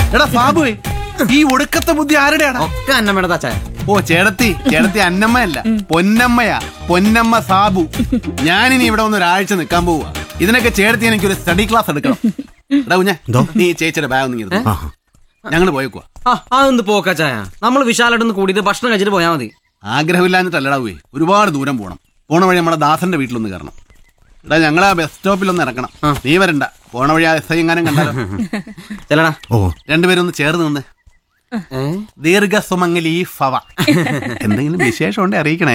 എടാ സാബുവേ ഈ ഒടുക്കത്തെ ബുദ്ധി ആരുടെയാണ് ഒക്കെ അന്നമ്മയുടെ ചായ ഓ ചേടത്തി ചേടത്തി അന്നമ്മയല്ല പൊന്നമ്മയാ പൊന്നമ്മ സാബു ഞാനിനി ഇവിടെ ഒന്ന് ഒരാഴ്ച നിൽക്കാൻ പോവുക ഇതിനൊക്കെ ചേടത്തി എനിക്കൊരു സ്റ്റഡി ക്ലാസ് എടുക്കണം എടാ കുഞ്ഞെ നീ ഈ ചേച്ചിയുടെ ബാഗ് ഒന്ന് ഞങ്ങൾ പോയേക്കുവാ ആ അതൊന്ന് പോക്ക ചായ നമ്മൾ വിശാലായിട്ടൊന്ന് കൂടിയിട്ട് ഭക്ഷണം കഴിച്ചിട്ട് പോയാൽ മതി ആഗ്രഹമില്ലാഞ്ഞിട്ടല്ലടാ പോയി ഒരുപാട് ദൂരം പോകണം പോണ വഴി നമ്മുടെ ദാസന്റെ വീട്ടിലൊന്ന് കയറണം എടാ ഞങ്ങൾ ആ ബസ് സ്റ്റോപ്പിൽ ഒന്ന് ഇറക്കണം നീ വരണ്ട പോണ വഴി ആ എസ് ഐ എങ്ങാനും കണ്ടാലോ ചെല്ലടാ ഓ രണ്ടുപേരും ഒന്ന് ചേർന്ന് നിന്ന് ഏ? ദീർഘസുമംഗലി ഫവ എന്തെങ്കിലും വിശേഷം ഉണ്ടെ അറിയിക്കണേ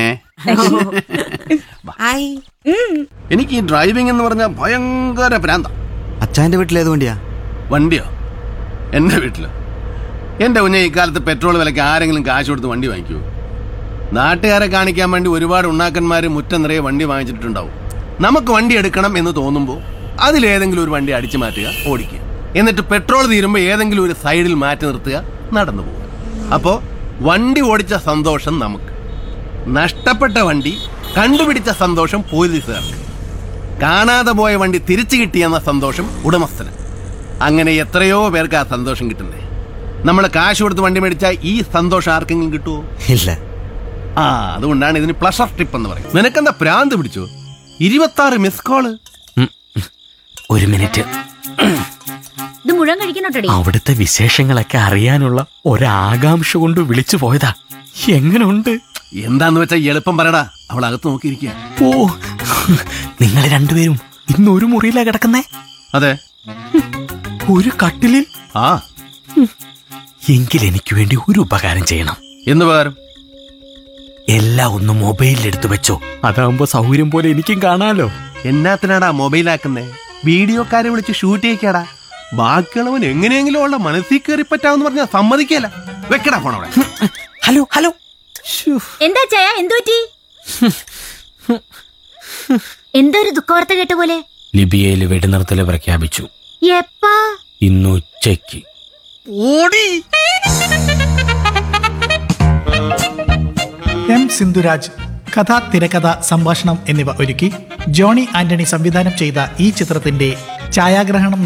എനിക്ക് ഈ ഡ്രൈവിംഗ് എന്ന് പറഞ്ഞാൽ ഭയങ്കര ഭ്രാന്ത അച്ഛൻ്റെ വീട്ടിലേത് വണ്ടിയാ വണ്ടിയോ എൻ്റെ വീട്ടിലോ എൻ്റെ കുഞ്ഞെ ഇക്കാലത്ത് പെട്രോൾ വിലയ്ക്ക് ആരെങ്കിലും കാശ് കൊടുത്ത് വണ്ടി വാങ്ങിക്കുമോ നാട്ടുകാരെ കാണിക്കാൻ വേണ്ടി ഒരുപാട് ഉണ്ണാക്കന്മാർ മുറ്റം നിറയെ വണ്ടി വാങ്ങിച്ചിട്ടുണ്ടാവും നമുക്ക് വണ്ടി എടുക്കണം എന്ന് തോന്നുമ്പോൾ അതിലേതെങ്കിലും ഒരു വണ്ടി അടിച്ചു മാറ്റുക ഓടിക്കുക എന്നിട്ട് പെട്രോൾ തീരുമ്പോൾ ഏതെങ്കിലും ഒരു സൈഡിൽ മാറ്റി നിർത്തുക നടന്നു പോകുക അപ്പോൾ വണ്ടി ഓടിച്ച സന്തോഷം നമുക്ക് നഷ്ടപ്പെട്ട വണ്ടി കണ്ടുപിടിച്ച സന്തോഷം പോലീസുകാർക്ക് കാണാതെ പോയ വണ്ടി തിരിച്ചു കിട്ടിയെന്ന സന്തോഷം ഉടമസ്ഥന് അങ്ങനെ എത്രയോ പേർക്ക് ആ സന്തോഷം കിട്ടുന്നേ നമ്മൾ കാശ് കൊടുത്ത് വണ്ടി മേടിച്ചാൽ ഈ സന്തോഷം ആർക്കെങ്കിലും കിട്ടുമോ ഇല്ല ആ അതുകൊണ്ടാണ് ഇതിന് പ്ലഷർ ട്രിപ്പ് എന്ന് പറയും നിനക്കെന്താ പ്രാന്ത് പിടിച്ചോ ഇരുപത്തി മിസ് കോള് ഒരു മിനിറ്റ് ഇത് മുഴുവൻ കഴിക്കണോട്ടടി അവിടുത്തെ വിശേഷങ്ങളൊക്കെ അറിയാനുള്ള ഒരാകാംക്ഷ കൊണ്ട് വിളിച്ചു പോയതാ എങ്ങനുണ്ട് എന്താന്ന് വെച്ചാ എളുപ്പം പറയടാ അവൾ അകത്ത് നോക്കിയിരിക്കുക ഓ നിങ്ങൾ രണ്ടുപേരും ഇന്ന് ഒരു മുറിയിലാ കിടക്കുന്നേ അതെ ഒരു കട്ടിലിൽ ആ എങ്കിൽ എനിക്ക് വേണ്ടി ഒരു ഉപകാരം ചെയ്യണം എന്ന് പകരം എല്ലാം ഒന്ന് മൊബൈലിൽ എടുത്തു വെച്ചോ അതാവുമ്പോ സൗകര്യം പോലെ എനിക്കും കാണാലോ എന്നാത്തിനാടാ മൊബൈലാക്കുന്നേ വീഡിയോക്കാരെ വിളിച്ച് ഷൂട്ട് ചെയ്യിക്കാടാ ബാക്കിയുള്ളവൻ എങ്ങനെയെങ്കിലും ഉള്ള മനസ്സിൽ കയറി പറ്റാന്ന് പറഞ്ഞാൽ സമ്മതിക്കല വെക്കടാ ഫോൺ അവിടെ ഹലോ ഹലോ ശ്ശോ. എന്താ ചായ എന്തു പറ്റി എന്തോ ഒരു ദുഃഖവാർത്ത കേട്ട പോലെ ലിബിയയിൽ വെടിനിർത്തല് പ്രഖ്യാപിച്ചു എപ്പാ ഇന്ന് ഉച്ചയ്ക്ക് എം സിന്ധുരാജ് കഥ തിരക്കഥ സംഭാഷണം എന്നിവ ഒരുക്കി ജോണി ആന്റണി സംവിധാനം ചെയ്ത ഈ ചിത്രത്തിന്റെ ഛായാഗ്രഹണം